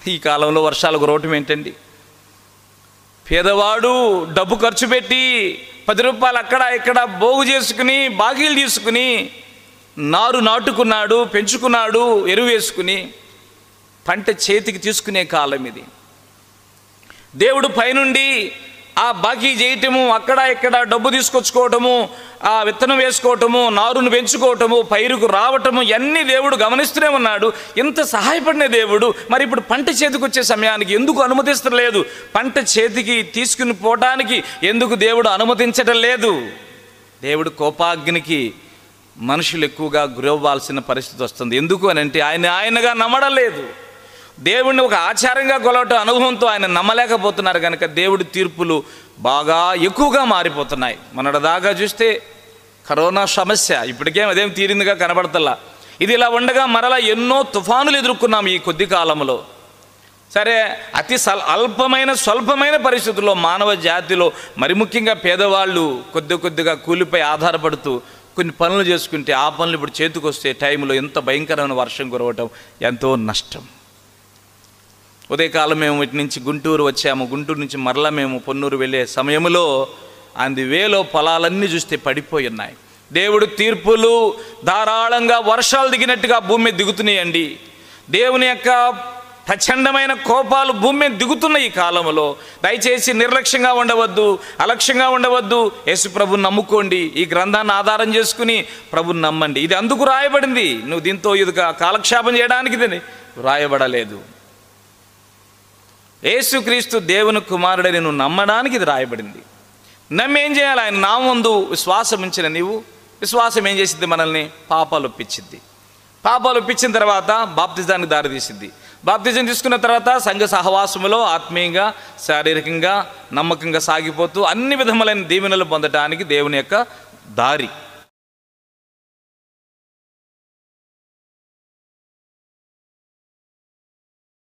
ఈ కాలంలో వర్షాలు కురవటం ఏంటండి పేదవాడు డబ్బు ఖర్చు పెట్టి పది రూపాయలు అక్కడ ఇక్కడ పోగు చేసుకుని బాకీలు తీసుకుని నారు నాటుకున్నాడు పెంచుకున్నాడు ఎరువు వేసుకుని పంట చేతికి తీసుకునే కాలం ఇది దేవుడు పైనుండి ఆ బాకీ చేయటము అక్కడ ఇక్కడ డబ్బు తీసుకొచ్చుకోవటము ఆ విత్తనం వేసుకోవటము నారును పెంచుకోవటము పైరుకు రావటము ఇవన్నీ దేవుడు గమనిస్తూనే ఉన్నాడు ఇంత సహాయపడిన దేవుడు మరి ఇప్పుడు పంట చేతికి వచ్చే సమయానికి ఎందుకు అనుమతిస్తలేదు పంట చేతికి తీసుకుని పోవటానికి ఎందుకు దేవుడు అనుమతించటం లేదు దేవుడు కోపాగ్నికి మనుషులు ఎక్కువగా గురవ్వాల్సిన పరిస్థితి వస్తుంది ఎందుకు అని అంటే ఆయన ఆయనగా నమ్మడం లేదు దేవుడిని ఒక ఆచారంగా కొలవటం అనుభవంతో ఆయన నమ్మలేకపోతున్నారు కనుక దేవుడి తీర్పులు బాగా ఎక్కువగా మారిపోతున్నాయి మొన్నటి దాకా చూస్తే కరోనా సమస్య ఇప్పటికేం అదేం తీరిందిగా కనబడతల్లా ఇది ఇలా ఉండగా మరలా ఎన్నో తుఫానులు ఎదుర్కొన్నాం ఈ కొద్ది కాలంలో సరే అతి సల్ అల్పమైన స్వల్పమైన పరిస్థితుల్లో మానవ జాతిలో మరి ముఖ్యంగా పేదవాళ్ళు కొద్ది కొద్దిగా కూలిపై ఆధారపడుతూ కొన్ని పనులు చేసుకుంటే ఆ పనులు ఇప్పుడు చేతికి వస్తే టైంలో ఎంత భయంకరమైన వర్షం కురవటం ఎంతో నష్టం ఉదయకాలం మేము ఇటు నుంచి గుంటూరు వచ్చాము గుంటూరు నుంచి మరలా మేము పొన్నూరు వెళ్ళే సమయంలో అంది వేలో పొలాలన్నీ చూస్తే పడిపోయి ఉన్నాయి దేవుడు తీర్పులు ధారాళంగా వర్షాలు దిగినట్టుగా భూమి మీద దిగుతున్నాయండి దేవుని యొక్క ప్రచండమైన కోపాలు భూమి మీద దిగుతున్న ఈ కాలంలో దయచేసి నిర్లక్ష్యంగా ఉండవద్దు అలక్ష్యంగా ఉండవద్దు యేసు ప్రభుని నమ్ముకోండి ఈ గ్రంథాన్ని ఆధారం చేసుకుని ప్రభుని నమ్మండి ఇది అందుకు రాయబడింది నువ్వు దీంతో ఇది కాలక్షేపం చేయడానికి ఇది రాయబడలేదు యేసుక్రీస్తు దేవుని కుమారుడని నువ్వు నమ్మడానికి ఇది రాయబడింది నమ్మి ఏం చేయాలి ఆయన నా ముందు విశ్వాసం ఉంచిన నీవు విశ్వాసం ఏం చేసింది మనల్ని పాపాలు ఒప్పించింది పాపాలు ఒప్పించిన తర్వాత బాప్తిజానికి దారితీసింది బాప్తిజం తీసుకున్న తర్వాత సంఘ సహవాసములో ఆత్మీయంగా శారీరకంగా నమ్మకంగా సాగిపోతూ అన్ని విధములైన దీవెనలు పొందటానికి దేవుని యొక్క దారి